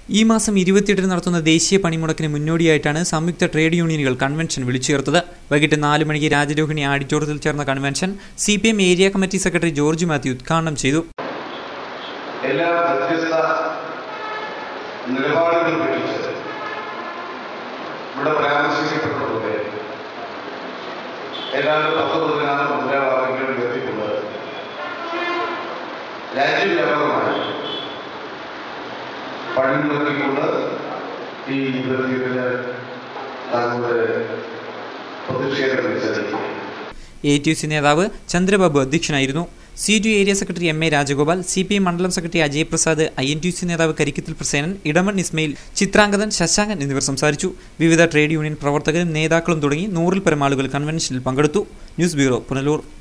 ഈ മാസം ഇരുപത്തിയെട്ടിന് നടത്തുന്ന ദേശീയ പണിമുടക്കിന് മുന്നോടിയായിട്ടാണ് സംയുക്ത ട്രേഡ് യൂണിയനുകൾ കൺവെൻഷൻ വിളിച്ചു ചേർത്തത് വൈകിട്ട് നാല് മണിക്ക് രാജരോഹിണി ഓഡിറ്റോറിയത്തിൽ ചേർന്ന convention C P M area committee secretary George Mathew ഉദ്ഘാടനം ചെയ്തു എല്ലാ വ്യത്യസ്ത നിലപാടുകൾ പിടിച്ച് ഇവിടെ പരാമർശിക്കപ്പെട്ടതുപോലെ ഏതാണ്ട് പത്ത് പതിനാറ് മുദ്രാവാക്യങ്ങൾ ഉയർത്തിക്കൊണ്ട് രാജ്യവ്യാപകമായി പണിമുടക്കിക്കൊണ്ട് ഈ പ്രതികരണ താങ്കളുടെ പ്രതിഷേധം വിളിച്ചറിയിക്കും എ ടി യു സി നേതാവ് ചന്ദ്രബാബു അധ്യക്ഷനായിരുന്നു C D area secretary M A Rajagopal C P M മണ്ഡലം സെക്രട്ടറി Ajay Prasad I N T U C നേതാവ് കരിക്കത്തിൽ പ്രസേനൻ ഇടമൺ ഇസ്മയിൽ ചിത്രാംഗതൻ ശശാങ്കൻ എന്നിവർ സംസാരിച്ചു വിവിധ ട്രേഡ് യൂണിയൻ പ്രവർത്തകരും നേതാക്കളും തുടങ്ങി നൂറിൽ പരം ആളുകൾ കൺവെൻഷനിൽ പങ്കെടുത്തു ന്യൂസ് ബ്യൂറോ പുനലൂർ